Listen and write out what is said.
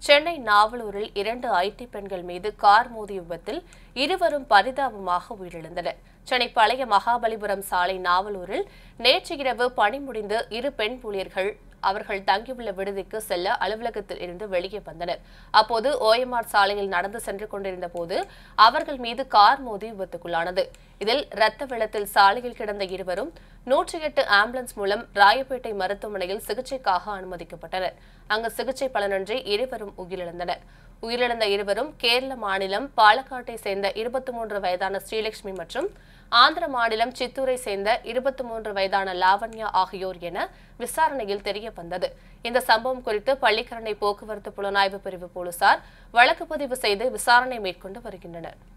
சென்னை நாவலூரில் இரண்டு ஐடி பெண்கள் மீது கார் மோதிய விபத்தில் இருவரும் பரிதாபமாக உயிரிழந்தனர் சென்னை பழைய மகாபலிபுரம் சாலை நாவலூரில் நேற்று இரவு பணி முடிந்து இரு பெண் ஊழியர்கள் அவர்கள் தங்கியுள்ள விடுதிக்கு செல்ல அலுவலகத்தில் இருந்து வெளியே வந்தனர் அப்போது ஓஎம்ஆர் சாலையில் நடந்து சென்று கொண்டிருந்த போது அவர்கள் மீது கார் மோதி விபத்துக்குள்ளானது இதில் இரத்த வெள்ளத்தில் சாலையில் கிடந்த இருவரும் நூற்றி எட்டு ஆம்புலன்ஸ் மூலம் ராயப்பேட்டை மருத்துவமனையில் சிகிச்சைக்காக அனுமதிக்கப்பட்டனர் அங்கு சிகிச்சை பலனின்றி இருவரும் உயிரிழந்தனர் உயிரிழந்த இருவரும் கேரள மாநிலம் பாலக்காட்டை சேர்ந்த இருபத்தி மூன்று வயதான ஸ்ரீலட்சுமி மற்றும் ஆந்திர மாநிலம் சித்தூரை சேர்ந்த இருபத்தி மூன்று வயதான லாவண்யா ஆகியோர் என விசாரணையில் தெரிய வந்தது இந்த சம்பவம் குறித்து பள்ளிக்கரணை போக்குவரத்து புலனாய்வு பிரிவு போலீசார் வழக்கு பதிவு செய்து விசாரணை மேற்கொண்டு வருகின்றனர்